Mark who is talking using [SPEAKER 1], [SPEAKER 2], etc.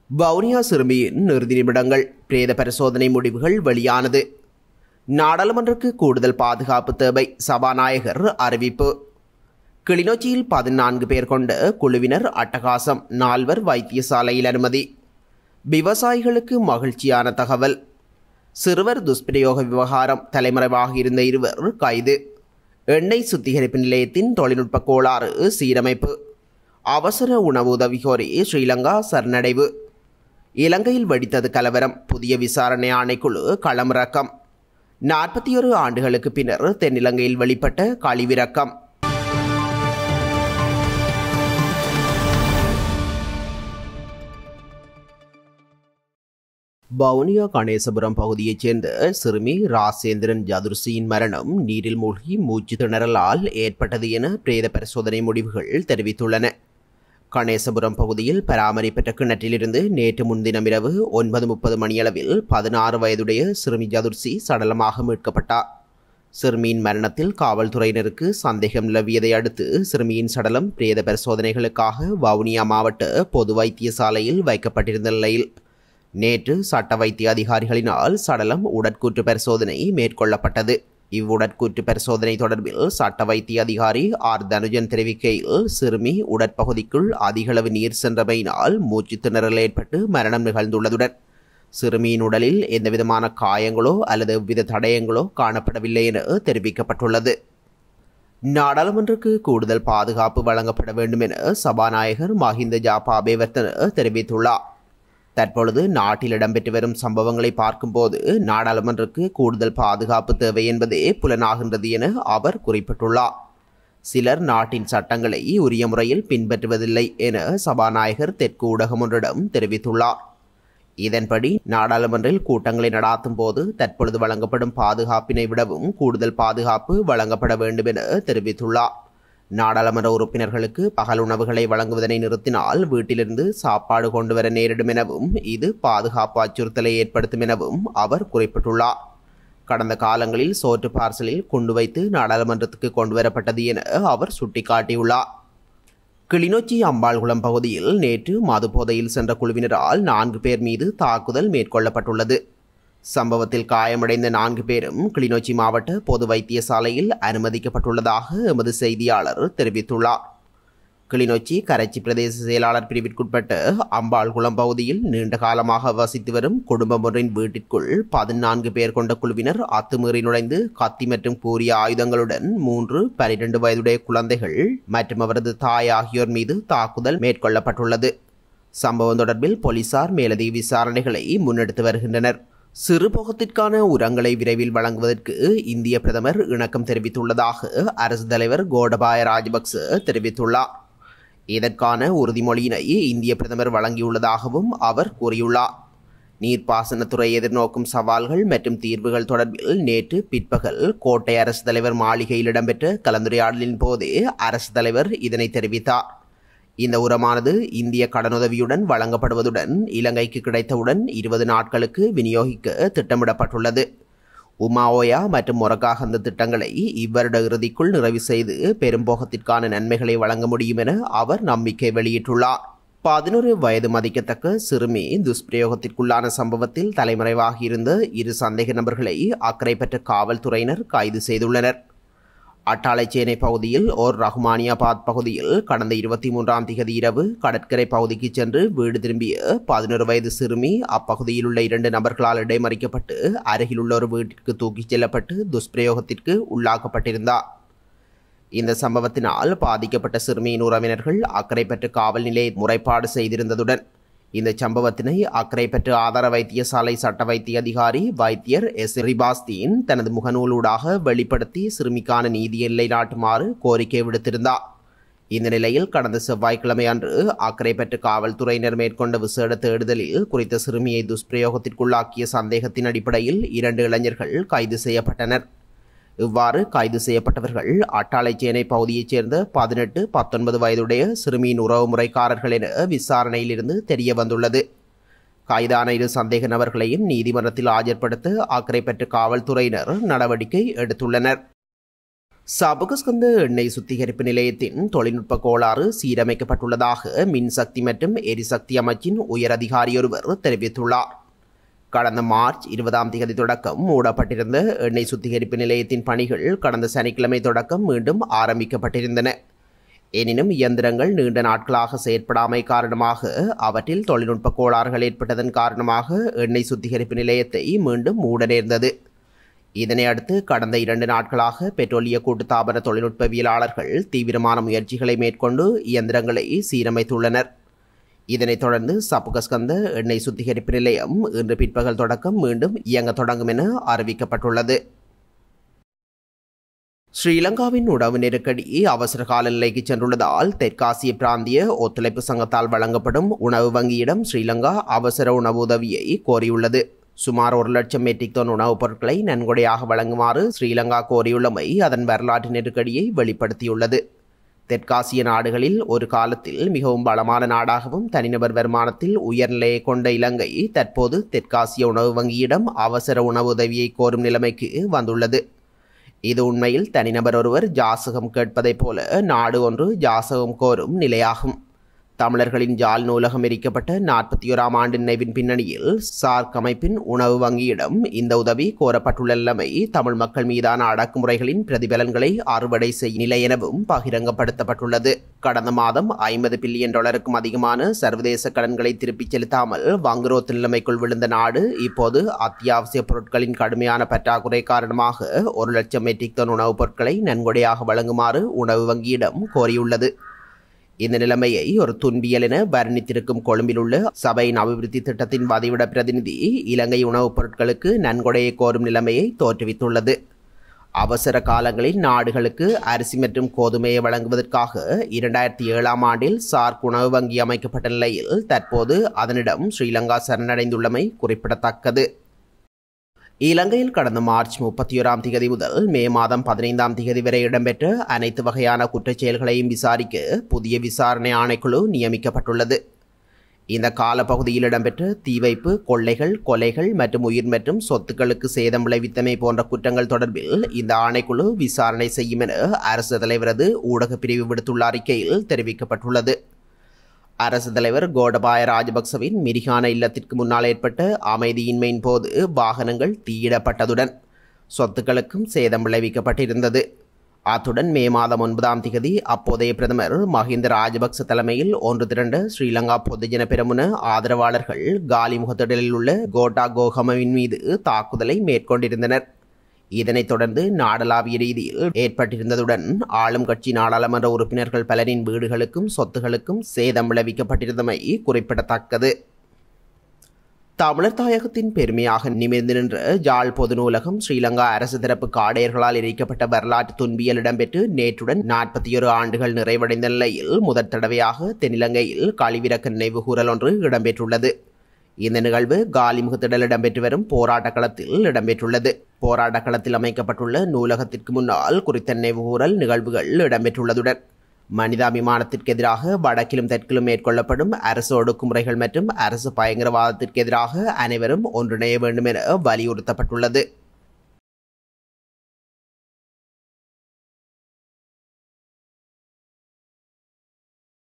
[SPEAKER 1] வவுனியா சிறுமியின் இறுதி நிமிடங்கள் பிரேத பரிசோதனை முடிவுகள் வெளியானது நாடாளுமன்றக்கு கூடுதல் பாதுகாப்பு தேவை சபாநாயகர் அறிவிப்பு கிளிநொச்சியில் பதினான்கு பேர் கொண்ட குழுவினர் அட்டகாசம் நால்வர் வைத்தியசாலையில் அனுமதி விவசாயிகளுக்கு மகிழ்ச்சியான தகவல் சிறுவர் துஷ்பிரயோக விவகாரம் தலைமறைவாக இருந்த இருவர் கைது எண்ணெய் சுத்திகரிப்பு நிலையத்தின் தொழில்நுட்ப கோளாறு சீரமைப்பு அவசர உணவு உதவி கோரி ஸ்ரீலங்கா சரணடைவு இலங்கையில் வெடித்தது கலவரம் புதிய விசாரணை ஆணைக்குழு களமிறக்கம் நாற்பத்தி ஒரு ஆண்டுகளுக்கு பின்னர் தென்னிலங்கையில் வெளிப்பட்ட கழிவிறக்கம் வவுனியா கணேசபுரம் பகுதியைச் சேர்ந்த சிறுமி ராசேந்திரன் ஜதுர்சியின் மரணம் நீரில் மூழ்கி மூச்சு திணறலால் ஏற்பட்டது என பிரேத பரிசோதனை முடிவுகள் தெரிவித்துள்ளன கணேசபுரம் பகுதியில் பராமரிப்பற்ற கிணற்றிலிருந்து நேற்று முன்தினம் இரவு ஒன்பது முப்பது மணியளவில் பதினாறு வயதுடைய சிறுமி ஜதுர்சி சடலமாக மீட்கப்பட்டார் சிறுமியின் மரணத்தில் காவல்துறையினருக்கு சந்தேகம் நிலவியதை அடுத்து சிறுமியின் சடலம் பிரேத பரிசோதனைகளுக்காக வவுனியா மாவட்ட பொது வைத்தியசாலையில் வைக்கப்பட்டிருந்த நிலையில் நேற்று சட்ட வைத்திய அதிகாரிகளினால் சடலம் உடற்கூற்று பரிசோதனை மேற்கொள்ளப்பட்டது இவ்வுடற்கூற்று பரிசோதனை தொடர்பில் சட்ட வைத்திய அதிகாரி ஆர் தனுஜன் தெரிவிக்கையில் சிறுமி உடற்பகுதிக்குள் அதிகளவு நீர் சென்றமையினால் மூச்சு திணறல் ஏற்பட்டு மரணம் நிகழ்ந்துள்ளதுடன் சிறுமியின் உடலில் எந்தவிதமான காயங்களோ அல்லது எவ்வித தடயங்களோ காணப்படவில்லை என தெரிவிக்கப்பட்டுள்ளது நாடாளுமன்றக்கு கூடுதல் பாதுகாப்பு வழங்கப்பட வேண்டும் என சபாநாயகர் மஹிந்த ஜாபா அபேவர்த்தன தெரிவித்துள்ளார் தற்பொழுது நாட்டில் இடம்பெற்று வரும் சம்பவங்களை பார்க்கும்போது நாடாளுமன்றக்கு கூடுதல் பாதுகாப்பு தேவை என்பதே புலனாகின்றது என அவர் குறிப்பிட்டுள்ளார் சிலர் நாட்டின் சட்டங்களை உரிய முறையில் பின்பற்றுவதில்லை என சபாநாயகர் தெற்கு ஊடகம் ஒன்றிடம் தெரிவித்துள்ளார் இதன்படி நாடாளுமன்றில் கூட்டங்களை நடாத்தும் போது தற்பொழுது வழங்கப்படும் பாதுகாப்பினை விடவும் கூடுதல் பாதுகாப்பு வழங்கப்பட வேண்டும் என தெரிவித்துள்ளார் நாடாளுமன்ற உறுப்பினர்களுக்கு பகல் உணவுகளை வழங்குவதனை நிறுத்தினால் வீட்டிலிருந்து சாப்பாடு கொண்டு வர நேரிடும் எனவும் இது பாதுகாப்பு அச்சுறுத்தலை ஏற்படுத்தும் எனவும் அவர் குறிப்பிட்டுள்ளார் கடந்த காலங்களில் சோற்று பார்சலில் கொண்டு வைத்து நாடாளுமன்றத்துக்கு கொண்டு வரப்பட்டது என அவர் சுட்டிக்காட்டியுள்ளார் கிளிநொச்சி அம்பாள்குளம் பகுதியில் நேற்று மதுபோதையில் சென்ற குழுவினரால் நான்கு பேர் மீது தாக்குதல் மேற்கொள்ளப்பட்டுள்ளது சம்பவத்தில் காயமடைந்த நான்கு பேரும் கிளிநொச்சி மாவட்ட பொது வைத்தியசாலையில் அனுமதிக்கப்பட்டுள்ளதாக எமது செய்தியாளர் தெரிவித்துள்ளார் கிளிநொச்சி கரைச்சி பிரதேச செயலாளர் பிரிவிற்குட்பட்ட அம்பாள்குளம் பகுதியில் நீண்ட காலமாக வசித்து வரும் குடும்பம் ஒன்றின் வீட்டிற்குள் பதினான்கு பேர் கொண்ட குழுவினர் அத்துமீறி நுழைந்து கத்தி மற்றும் கூறிய ஆயுதங்களுடன் மூன்று பனிரெண்டு வயதுடைய குழந்தைகள் மற்றும் அவரது தாய் ஆகியோர் மீது தாக்குதல் மேற்கொள்ளப்பட்டுள்ளது சம்பவம் தொடர்பில் போலீசார் மேலதிக விசாரணைகளை முன்னெடுத்து வருகின்றனர் சிறுபோகத்திற்கான உரங்களை விரைவில் வழங்குவதற்கு இந்திய பிரதமர் இணக்கம் தெரிவித்துள்ளதாக அரசு தலைவர் கோடபாய ராஜபக்ச தெரிவித்துள்ளார் இதற்கான உறுதிமொழியினை இந்திய பிரதமர் வழங்கியுள்ளதாகவும் அவர் கூறியுள்ளார் நீர்ப்பாசனத்துறை எதிர்நோக்கும் சவால்கள் மற்றும் தீர்வுகள் தொடர்பில் நேற்று பிற்பகல் கோட்டை அரசு தலைவர் மாளிகையில் இடம்பெற்ற கலந்துரையாடலின் போதே அரசு தலைவர் இதனை தெரிவித்தார் இந்த உரமானது இந்திய கடனுதவியுடன் வழங்கப்படுவதுடன் இலங்கைக்கு கிடைத்தவுடன் இருபது நாட்களுக்கு விநியோகிக்க திட்டமிடப்பட்டுள்ளது உமாஓயா மற்றும் மொரகாகந்த திட்டங்களை இவ்வருட இறுதிக்குள் நிறைவு செய்து பெரும்போகத்திற்கான நன்மைகளை வழங்க முடியும் என அவர் நம்பிக்கை வெளியிட்டுள்ளார் பதினொரு வயது மதிக்கத்தக்க சிறுமி துஷ்பிரயோகத்திற்குள்ளான சம்பவத்தில் தலைமறைவாகியிருந்த இரு சந்தேக நபர்களை அக்கறை பெற்ற காவல்துறையினர் கைது செய்துள்ளனர் அட்டாளைச்சேனை பகுதியில் ஓர் ரஹ்மானியாபாத் பகுதியில் கடந்த இருபத்தி மூன்றாம் திகதி இரவு கடற்கரை பகுதிக்கு சென்று வீடு திரும்பிய பதினொரு வயது சிறுமி அப்பகுதியில் உள்ள இரண்டு நபர்களால் இடைமறிக்கப்பட்டு அருகில் உள்ள ஒரு வீட்டிற்கு தூக்கிச் செல்லப்பட்டு துஷ்பிரயோகத்திற்கு உள்ளாக்கப்பட்டிருந்தார் இந்த சம்பவத்தினால் பாதிக்கப்பட்ட சிறுமியின் உறவினர்கள் அக்கறை பெற்ற காவல் நிலைய முறைப்பாடு செய்திருந்ததுடன் இந்த சம்பவத்தினை அக்கறை பெற்ற ஆதார வைத்தியசாலை சட்ட வைத்திய அதிகாரி வைத்தியர் எஸ் ரிபாஸ்தீன் தனது முகநூலூடாக வெளிப்படுத்தி சிறுமிக்கான நீதியை நிலைநாட்டுமாறு கோரிக்கை விடுத்திருந்தார் இந்த நிலையில் கடந்த செவ்வாய்க்கிழமை அன்று அக்கறை பெற்ற காவல்துறையினர் மேற்கொண்ட விசேட தேடுதலில் குறித்த சிறுமியை துஷ்பிரயோகத்திற்குள்ளாக்கிய சந்தேகத்தின் அடிப்படையில் இரண்டு இளைஞர்கள் கைது செய்யப்பட்டனர் இவ்வாறு கைது செய்யப்பட்டவர்கள் அட்டாளைச்சேனை பகுதியைச் சேர்ந்த பதினெட்டு பத்தொன்பது வயதுடைய சிறுமியின் உறவு முறைக்காரர்கள் என விசாரணையில் இருந்து தெரிய வந்துள்ளது கைதான இரு சந்தேக நபர்களையும் நீதிமன்றத்தில் ஆஜர்படுத்த அக்கறை பெற்ற காவல்துறையினர் நடவடிக்கை எடுத்துள்ளனர் சபகஸ்கந்த எண்ணெய் சுத்திகரிப்பு நிலையத்தின் தொழில்நுட்ப கோளாறு சீரமைக்கப்பட்டுள்ளதாக மின்சக்தி மற்றும் எரிசக்தி அமைச்சின் உயர் அதிகாரியொருவர் தெரிவித்துள்ளார் கடந்த மார்ச் இருபதாம் தேதி தொடக்கம் மூடப்பட்டிருந்த எண்ணெய் சுத்திகரிப்பு நிலையத்தின் பணிகள் கடந்த சனிக்கிழமை தொடக்கம் மீண்டும் ஆரம்பிக்கப்பட்டிருந்தன எனினும் இயந்திரங்கள் நீண்ட நாட்களாக செயற்படாமை காரணமாக அவற்றில் தொழில்நுட்ப கோளாறுகள் ஏற்பட்டதன் காரணமாக எண்ணெய் சுத்திகரிப்பு நிலையத்தை மீண்டும் மூட நேர்ந்தது இதனை அடுத்து கடந்த இரண்டு நாட்களாக பெட்ரோலிய கூட்டுத்தாபன தொழில்நுட்பவியலாளர்கள் தீவிரமான முயற்சிகளை மேற்கொண்டு இயந்திரங்களை சீரமைத்துள்ளனர் இதனைத் தொடர்ந்து சப்புகஸ்கந்த எண்ணெய் சுத்திகரிப்பு நிலையம் இன்று பிற்பகல் தொடக்கம் மீண்டும் இயங்க தொடங்கும் என அறிவிக்கப்பட்டுள்ளது ஸ்ரீலங்காவின் உணவு நெருக்கடி அவசர கால நிலைக்கு சென்றுள்ளதால் தெற்காசிய பிராந்திய ஒத்துழைப்பு சங்கத்தால் வழங்கப்படும் உணவு வங்கியிடம் ஸ்ரீலங்கா அவசர உணவு உதவியை கோரியுள்ளது சுமார் ஒரு லட்சம் மெட்ரிக் டன் உணவுப் பொருட்களை நன்கொடையாக வழங்குமாறு ஸ்ரீலங்கா கோரியுள்ளமை அதன் வரலாற்று நெருக்கடியை வெளிப்படுத்தியுள்ளது தெற்காசிய நாடுகளில் ஒரு காலத்தில் மிகவும் பலமான நாடாகவும் தனிநபர் வருமானத்தில் உயர்நிலையை கொண்ட இலங்கை தற்போது தெற்காசிய உணவு வங்கியிடம் அவசர உணவு உதவியை கோரும் நிலைமைக்கு வந்துள்ளது இது உண்மையில் தனிநபர் ஒருவர் ஜாசகம் கேட்பதைப் போல நாடு ஒன்று ஜாசகம் கோரும் நிலையாகும் தமிழர்களின் ஜால் நூலகம் எரிக்கப்பட்ட நாற்பத்தி ஓராம் ஆண்டு நினைவின் பின்னணியில் சார்க் அமைப்பின் உணவு வங்கியிடம் இந்த உதவி கோரப்பட்டுள்ள நிலைமை தமிழ் மக்கள் மீதான அடக்குமுறைகளின் பிரதிபலன்களை அறுவடை செய்யும் நிலை எனவும் பகிரங்கப்படுத்தப்பட்டுள்ளது கடந்த மாதம் ஐம்பது பில்லியன் டாலருக்கும் அதிகமான சர்வதேச கடன்களை திருப்பிச் செலுத்தாமல் வங்குரோத்து நிலைமைக்குள் விழுந்த நாடு இப்போது அத்தியாவசிய பொருட்களின் கடுமையான பற்றாக்குறை காரணமாக ஒரு லட்சம் மெட்ரிக் டன் உணவுப் பொருட்களை நன்கொடையாக வழங்குமாறு உணவு வங்கியிடம் கோரியுள்ளது இந்த நிலைமையை ஒரு துன்பியல் என வர்ணித்திருக்கும் கொழும்பில் உள்ள சபையின் அபிவிருத்தி திட்டத்தின் வதிவிட பிரதிநிதி இலங்கை உணவுப் பொருட்களுக்கு நன்கொடையை கோரும் நிலைமையை தோற்றுவித்துள்ளது அவசர காலங்களில் நாடுகளுக்கு அரிசி மற்றும் கோதுமையை வழங்குவதற்காக இரண்டாயிரத்தி ஏழாம் ஆண்டில் சார்க் உணவு வங்கி அமைக்கப்பட்ட நிலையில் தற்போது அதனிடம் ஸ்ரீலங்கா சரணடைந்துள்ளமை குறிப்பிடத்தக்கது இலங்கையில் கடந்த மார்ச் முப்பத்தி ஓராம் திகதி முதல் மே மாதம் பதினைந்தாம் திகதி வரை இடம்பெற்ற அனைத்து வகையான குற்றச் செயல்களையும் விசாரிக்க புதிய விசாரணை ஆணைக்குழு நியமிக்கப்பட்டுள்ளது இந்த காலப்பகுதியில் இடம்பெற்ற தீவைப்பு கொள்ளைகள் கொலைகள் மற்றும் உயிர் மற்றும் சொத்துக்களுக்கு சேதம் விளைவித்தமை போன்ற குற்றங்கள் தொடர்பில் இந்த ஆணைக்குழு விசாரணை செய்யும் என அரசு தலைவரது ஊடகப் பிரிவு விடுத்துள்ள அறிக்கையில் தெரிவிக்கப்பட்டுள்ளது அரசு தலைவர் கோடபாய ராஜபக்சவின் மிரிகான இல்லத்திற்கு முன்னால் ஏற்பட்ட அமைதியின்மையின் போது வாகனங்கள் தீயிடப்பட்டதுடன் சொத்துக்களுக்கும் சேதம் விளைவிக்கப்பட்டிருந்தது அத்துடன் மே மாதம் ஒன்பதாம் திகதி அப்போதைய பிரதமர் மஹிந்த ராஜபக்ச தலைமையில் ஒன்று திரண்ட ஸ்ரீலங்கா பொதுஜன பெரமுன ஆதரவாளர்கள் காலி முகத்திடலில் உள்ள கோட்டா கோகமவின் மீது தாக்குதலை மேற்கொண்டிருந்தனர் இதனைத் தொடர்ந்து நாடளாவிய ரீதியில் ஏற்பட்டிருந்ததுடன் ஆளும் கட்சி நாடாளுமன்ற உறுப்பினர்கள் பலரின் வீடுகளுக்கும் சொத்துகளுக்கும் சேதம் விளைவிக்கப்பட்டிருந்தமை குறிப்பிடத்தக்கது தமிழர் தாயகத்தின் பெருமையாக நிமிர்ந்து நின்ற ஜாழ் பொது நூலகம் ஸ்ரீலங்கா அரசு தரப்பு காடையர்களால் எரிக்கப்பட்ட வரலாற்று துன்பியல் இடம்பெற்று நேற்றுடன் நாற்பத்தி ஒரு ஆண்டுகள் நிறைவடைந்த நிலையில் முதற் தடவையாக தென்னிலங்கையில் கழிவிறக்க நினைவு கூறல் ஒன்று இடம்பெற்றுள்ளது இந்த நிகழ்வு காலிமுகத்திடல் இடம்பெற்று வரும் போராட்ட களத்தில் இடம்பெற்றுள்ளது போராட்ட களத்தில் அமைக்கப்பட்டுள்ள நூலகத்திற்கு முன்னால் குறித்த நினைவுகூரல் நிகழ்வுகள் இடம்பெற்றுள்ளதுடன் மனிதாபிமானத்திற்கு எதிராக வடக்கிலும் தெற்கிலும் மேற்கொள்ளப்படும் அரசு ஒடுக்குமுறைகள் மற்றும் அரசு பயங்கரவாதத்திற்கு எதிராக அனைவரும் ஒன்றிணைய வேண்டும் என வலியுறுத்தப்பட்டுள்ளது